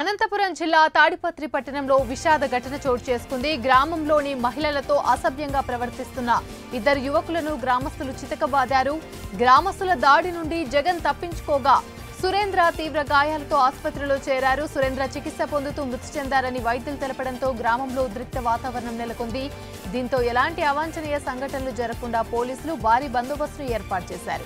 అనంతపురం జిల్లా తాడిపత్రి పట్టణంలో విషాద ఘటన చోటు చేసుకుంది గ్రామంలోని మహిళలతో అసభ్యంగా ప్రవర్తిస్తున్న ఇద్దరు యువకులను గ్రామస్తులు చితకబాదారు గ్రామస్తుల దాడి నుండి జగన్ తప్పించుకోగా సురేంద్ర తీవ్ర గాయాలతో ఆసుపత్రిలో చేరారు సురేంద్ర చికిత్స పొందుతూ మృతి చెందారని వైద్యులు తెలపడంతో గ్రామంలో ఉద్రిక్త వాతావరణం నెలకొంది దీంతో ఎలాంటి అవాంఛనీయ సంఘటనలు జరగకుండా పోలీసులు భారీ బందోబస్తును ఏర్పాటు చేశారు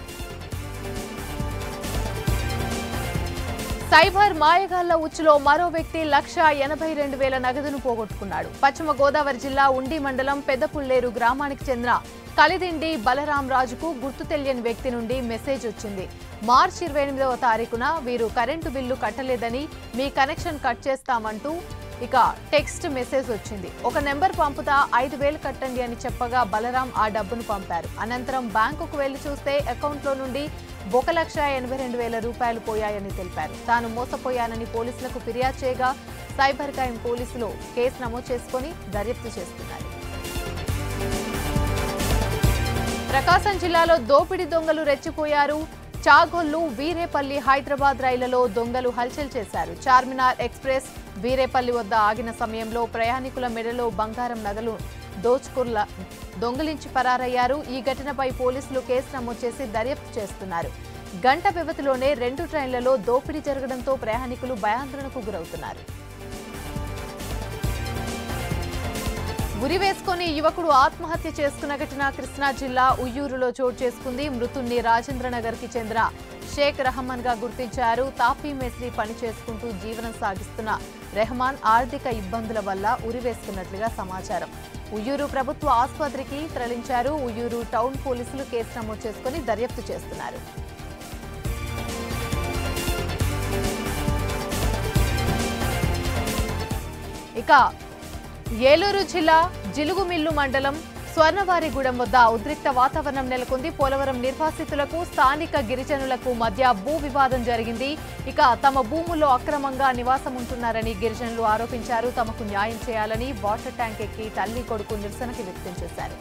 సైబర్ మాయగాళ్ల ఉచ్చులో మరో వ్యక్తి లక్ష ఎనభై రెండు వేల నగదును పోగొట్టుకున్నాడు పశ్చిమ గోదావరి జిల్లా ఉండి మండలం పెద్దపుల్లేరు గ్రామానికి చెందిన కలిదిండి బలరాం రాజుకు గుర్తు తెలియని వ్యక్తి నుండి మెసేజ్ వచ్చింది మార్చి ఇరవై ఎనిమిదవ తారీఖున వీరు కరెంటు బిల్లు కట్టలేదని మీ కనెక్షన్ కట్ చేస్తామంటూ ఇక టెక్స్ట్ మెసేజ్ వచ్చింది ఒక నెంబర్ పంపుతా ఐదు వేలు కట్టండి అని చెప్పగా బలరాం ఆ డబ్బును పంపారు అనంతరం బ్యాంకుకు వెళ్లి చూస్తే అకౌంట్లో నుండి ఒక లక్ష ఎనభై రెండు వేల రూపాయలు పోయాయని తెలిపారు తాను మోసపోయానని పోలీసులకు ఫిర్యాదు చేయగా సైబర్ క్రైమ్ పోలీసులు కేసు నమోదు చేసుకుని దర్యాప్తు చేస్తున్నారు ప్రకాశం జిల్లాలో దోపిడీ దొంగలు రెచ్చిపోయారు చాగొల్లు వీరేపల్లి హైదరాబాద్ రైళ్లలో దొంగలు హల్చల్ చేశారు చార్మినార్ ఎక్స్ప్రెస్ వీరేపల్లి వద్ద ఆగిన సమయంలో ప్రయాణికుల మెడలో బంగారం నగలు దోచుకుర్ల దొంగిలించి పరారయ్యారు ఈ ఘటనపై పోలీసులు కేసు నమోదు చేసి దర్యాప్తు చేస్తున్నారు గంట వ్యవధిలోనే రెండు ట్రైన్లలో దోపిడీ జరగడంతో ప్రయాణికులు భయాందోళనకు గురవుతున్నారు ఉరి వేసుకుని యువకుడు ఆత్మహత్య చేసుకున్న ఘటన కృష్ణా జిల్లా ఉయ్యూరులో చోటు చేసుకుంది మృతుణ్ణి రాజేంద్రనగర్ కి చెందిన షేక్ రహమాన్ గా గుర్తించారు తాపీ మేస్త్రి పని చేసుకుంటూ జీవనం సాగిస్తున్న రెహమాన్ ఆర్థిక ఇబ్బందుల వల్ల ఉరి వేసుకున్నట్లుగా సమాచారం ఉయ్యూరు ప్రభుత్వ ఆసుపత్రికి తరలించారు ఉయ్యూరు టౌన్ పోలీసులు కేసు నమోదు చేసుకుని దర్యాప్తు చేస్తున్నారు ఇక ఏలూరు జిల్లా జిలుగుమిల్లు మండలం స్వర్ణవారిగూడెం వద్ద ఉద్రిక్త వాతావరణం నెలకొంది పోలవరం నిర్వాసితులకు స్థానిక గిరిజనులకు మధ్య భూ వివాదం జరిగింది ఇక తమ భూముల్లో అక్రమంగా నివాసం ఉంటున్నారని గిరిజనులు ఆరోపించారు తమకు న్యాయం చేయాలని వాటర్ ట్యాంక్ ఎక్కి తల్లి కొడుకు నిరసనకి వ్యక్తం చేశారు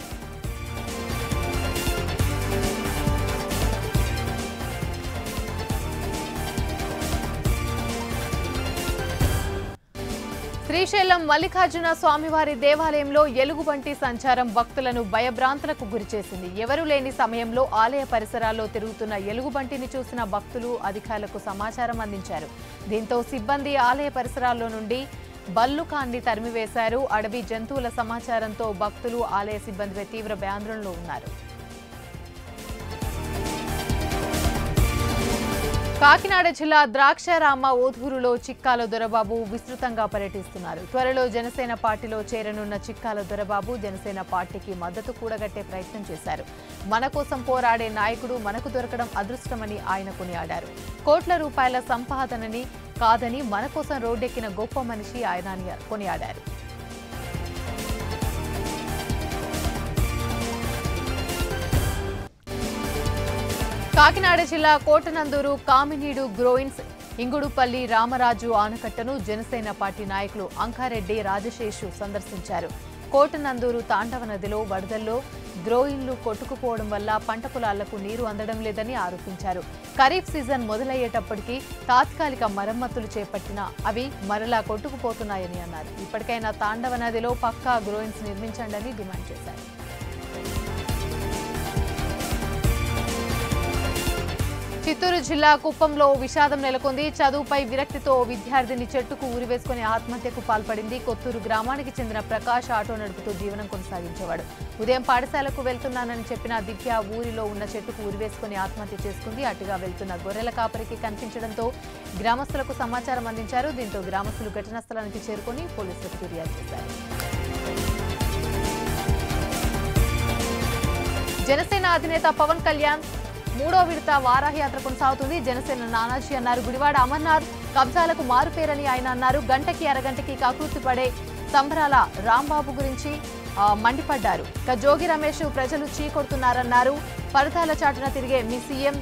శ్రీశైలం మల్లికార్జున స్వామివారి దేవాలయంలో ఎలుగుబంటి సంచారం భక్తులను భయభ్రాంతులకు గురిచేసింది ఎవరూ లేని సమయంలో ఆలయ పరిసరాల్లో తిరుగుతున్న ఎలుగుబంటిని చూసిన భక్తులు అధికారులకు సమాచారం అందించారు దీంతో సిబ్బంది ఆలయ పరిసరాల్లో నుండి బల్లుకాన్ని తరిమివేశారు అడవి జంతువుల సమాచారంతో భక్తులు ఆలయ సిబ్బందిపై తీవ్ర భయాందోళనలో ఉన్నారు కాకినాడ జిల్లా ద్రాక్షారామ ఓధూరులో చిక్కాల దొరబాబు విస్తృతంగా పర్యటిస్తున్నారు త్వరలో జనసేన పార్టీలో చేరనున్న చిక్కాల దొరబాబు జనసేన పార్టీకి మద్దతు కూడగట్టే ప్రయత్నం చేశారు మన కోసం పోరాడే నాయకుడు మనకు దొరకడం అదృష్టమని ఆయన కొనియాడారు కోట్ల రూపాయల సంపాదనని కాదని మన కోసం రోడ్డెక్కిన గొప్ప మనిషి ఆయన కొనియాడారు కాకినాడ జిల్లా కోటనందూరు కామినీడు గ్రోయిన్స్ ఇంగుడుపల్లి రామరాజు ఆనకట్టను జనసేన పార్టీ నాయకులు అంకారెడ్డి రాజశేషు సందర్శించారు కోటనందూరు తాండవ నదిలో వరదల్లో గ్రోయిన్లు కొట్టుకుపోవడం వల్ల పంట పొలాలకు నీరు అందడం లేదని ఆరోపించారు ఖరీఫ్ సీజన్ మొదలయ్యేటప్పటికీ తాత్కాలిక మరమ్మతులు చేపట్టినా అవి మరలా కొట్టుకుపోతున్నాయని అన్నారు ఇప్పటికైనా తాండవ నదిలో పక్కా గ్రోయిన్స్ నిర్మించండి డిమాండ్ చేశారు చిత్తూరు జిల్లా కుప్పంలో విషాదం నెలకొంది చదువుపై విరక్తితో ఓ విద్యార్థిని చెట్టుకు ఊరివేసుకుని ఆత్మహత్యకు పాల్పడింది కొత్తూరు గ్రామానికి చెందిన ప్రకాష్ ఆటో నడుపుతూ జీవనం కొనసాగించేవాడు ఉదయం పాఠశాలకు వెళ్తున్నానని చెప్పిన దివ్య ఊరిలో ఉన్న చెట్టుకు ఊరివేసుకుని ఆత్మహత్య చేసుకుంది అటుగా వెళ్తున్న గొర్రెల కాపరికి కనిపించడంతో గ్రామస్తులకు సమాచారం అందించారు దీంతో గ్రామస్తులు ఘటనా స్థలానికి చేరుకొని పోలీసులకు ఫిర్యాదు చేశారు జనసేన అధినేత పవన్ కళ్యాణ్ మూడో విడత వారాహయాత్ర కొనసాగుతుంది జనసేన నానాజీ అన్నారు గుడివాడ అమర్నాథ్ కబ్జాలకు మారుపేరని ఆయన అన్నారు గంటకి అరగంటకి కకృతి పడే సంబరాల రాంబాబు గురించి ఆ, మండిపడ్డారు ఇక జోగి రమేష్ ప్రజలు చీకొడుతున్నారన్నారు పరదాల చాటున తిరిగే మీ సీఎం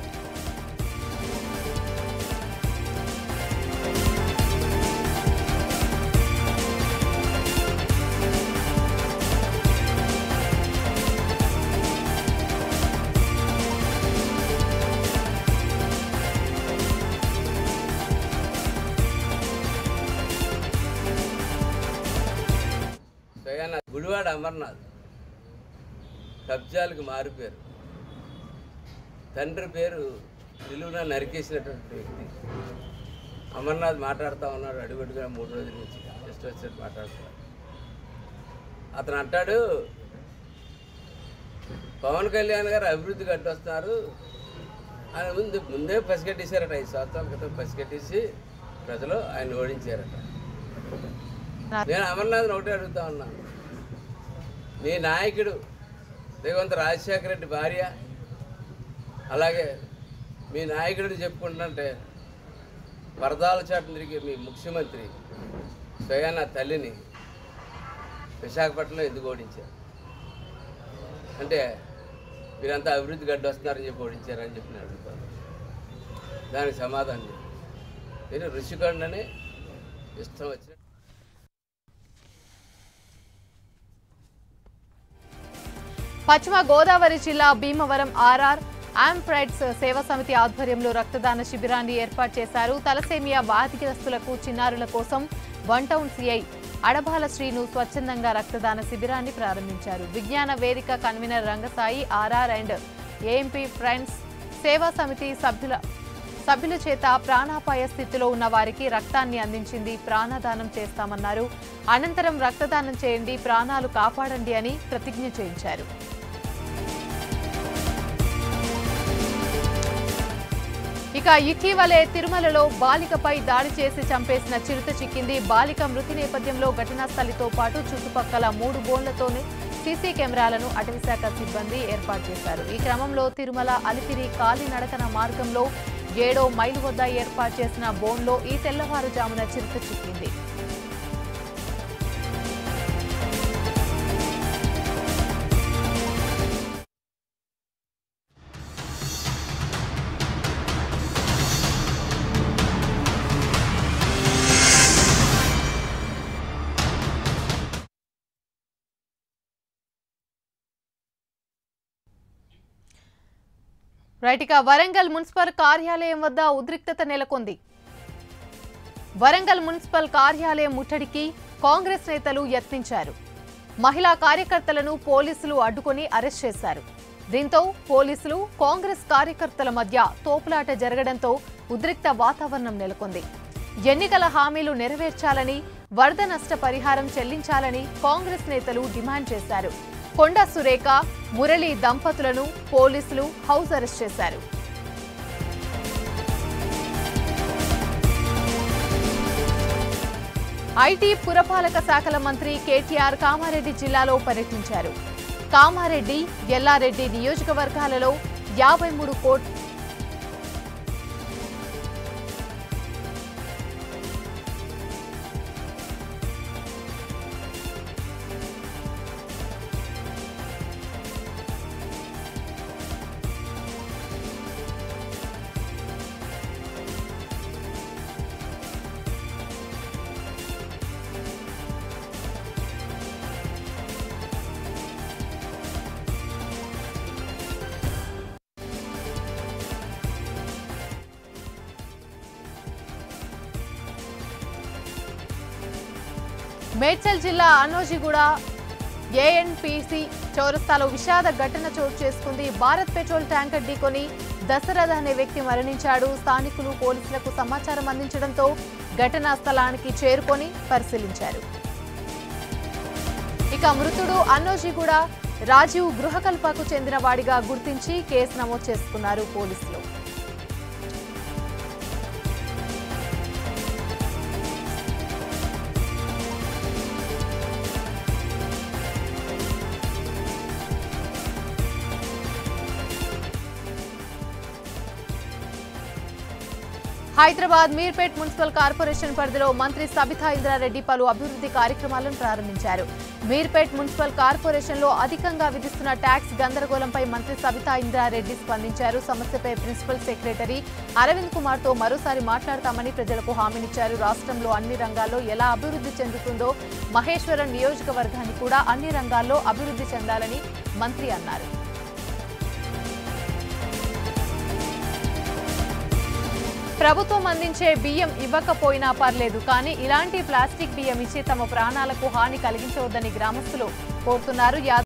గుడివాడ అమర్నాథ్ కబ్జాలకు మారిపోయారు తండ్రి పేరు నిలువున నరికేసినటువంటి వ్యక్తి అమర్నాథ్ మాట్లాడుతూ ఉన్నాడు అడుగడుగున మూడు రోజుల నుంచి జస్ట్ వచ్చినట్టు మాట్లాడుతున్నాడు అతను అంటాడు పవన్ కళ్యాణ్ గారు అభివృద్ధి కట్టొస్తున్నారు ఆయన ముందు ముందే పసిగట్టేశారట ఐదు సంవత్సరాల క్రితం పసిగట్టేసి ప్రజలు ఆయన ఓడించారట నేను అమర్నాథ్ని ఒకటే అడుగుతా ఉన్నాను నీ నాయకుడు రేవంత్ రాజశేఖర రెడ్డి భార్య అలాగే మీ నాయకుడిని చెప్పుకుంటుంటే వరదాల చాటున తిరిగి మీ ముఖ్యమంత్రి స్వయాన తల్లిని విశాఖపట్నంలో ఎందుకు ఓడించారు అంటే మీరంతా అభివృద్ధి గడ్డ వస్తున్నారని చెప్పి ఓడించారని చెప్పి నేను అడుగుతాను దానికి సమాధానం చెప్పు మీరు ఋషికొండని ఇష్టం వచ్చిన పశ్చిమ గోదావరి జిల్లా భీమవరం ఆర్ఆర్ ఆంప్రైడ్స్ సేవా సమితి ఆధ్వర్యంలో రక్తదాన శిబిరాన్ని ఏర్పాటు చేశారు తలసేమియా బాధితులకు చిన్నారుల కోసం one town CI Adabala Srinu స్వచ్ఛందంగా రక్తదాన శిబిరాన్ని ప్రారంభించారు Vignana Vedika convener Rangasai RR and AMP friends Seva Samithi సభ్యుల సభ్యుల చేత ప్రాణాపాయ స్థితిలో ఉన్న వారికి రక్తాన్ని అందించింది ప్రాణదానం చేస్తామన్నారు అనంతరం రక్తదానం చేయండి ప్రాణాలు కాపాడండి అని ప్రతిజ్ఞ చేయించారు ఇక ఇటీవలే తిరుమలలో బాలికపై దాడి చేసి చంపేసిన చిరుత చిక్కింది బాలిక మృతి నేపథ్యంలో ఘటనా స్థలితో పాటు చుట్టుపక్కల మూడు బోన్లతోనే సీసీ కెమెరాలను అటవీశాఖ సిబ్బంది ఏర్పాటు చేశారు ఈ క్రమంలో తిరుమల అలిపిరి కాలినడకన మార్గంలో ఏడో మైలు వద్ద ఏర్పాటు చేసిన బోన్లో ఈ తెల్లవారుజామున చిరుత చిక్కింది రైట్ ఇక వరంగల్ మున్సిపల్ కార్యాలయం వద్ద ఉద్రిక్తత నెలకొంది వరంగల్ మున్సిపల్ కార్యాలయం ముట్టడికి కాంగ్రెస్ నేతలు యత్నించారు మహిళా కార్యకర్తలను పోలీసులు అడ్డుకొని అరెస్ట్ చేశారు దీంతో పోలీసులు కాంగ్రెస్ కార్యకర్తల మధ్య తోపులాట జరగడంతో ఉద్రిక్త వాతావరణం నెలకొంది ఎన్నికల హామీలు నెరవేర్చాలని వరద నష్ట పరిహారం చెల్లించాలని కాంగ్రెస్ నేతలు డిమాండ్ చేశారు కొండా సురేఖ మురళి దంపతులను పోలీసులు హౌస్ అరెస్ట్ చేశారు ఐటీ పురపాలక శాఖల మంత్రి కేటీఆర్ కామారెడ్డి జిల్లాలో పర్యటించారు కామారెడ్డి ఎల్లారెడ్డి నియోజకవర్గాలలో యాభై మూడు కోట్ మేడ్చల్ జిల్లా అనోజిగూడ ఏఎన్పిసి చౌరస్తాలో విషాద ఘటన చోటు చేసుకుంది భారత్ పెట్రోల్ ట్యాంకర్ ఢీకొని దశరథ అనే వ్యక్తి మరణించాడు స్థానికులు పోలీసులకు సమాచారం అందించడంతో ఘటనా స్థలానికి చేరుకొని పరిశీలించారు ఇక మృతుడు అన్నోజిగూడ రాజీవ్ గృహకల్పకు చెందిన వాడిగా గుర్తించి కేసు నమోదు చేసుకున్నారు పోలీసులు హైదరాబాద్ మీర్పేట్ మున్సిపల్ కార్పొరేషన్ పరిధిలో మంత్రి సబితా ఇంద్రారెడ్డి పలు అభివృద్ధి కార్యక్రమాలను ప్రారంభించారు మీర్పేట్ మున్సిపల్ కార్పొరేషన్ లో అధికంగా విధిస్తున్న ట్యాక్స్ గందరగోళంపై మంత్రి సబితా ఇంద్రారెడ్డి స్పందించారు సమస్యపై ప్రిన్సిపల్ సెక్రటరీ అరవింద్ కుమార్ తో మరోసారి మాట్లాడతామని ప్రజలకు హామీనిచ్చారు రాష్ట్రంలో అన్ని రంగాల్లో ఎలా అభివృద్ధి చెందుతుందో మహేశ్వరం నియోజకవర్గాన్ని కూడా అన్ని రంగాల్లో అభివృద్ధి చెందాలని మంత్రి అన్నారు ప్రభుత్వం అందించే బియ్యం ఇవ్వకపోయినా పర్లేదు కానీ ఇలాంటి ప్లాస్టిక్ బియ్యం ఇచ్చి తమ ప్రాణాలకు హాని కలిగించవద్దని గ్రామస్తులు కోరుతున్నారు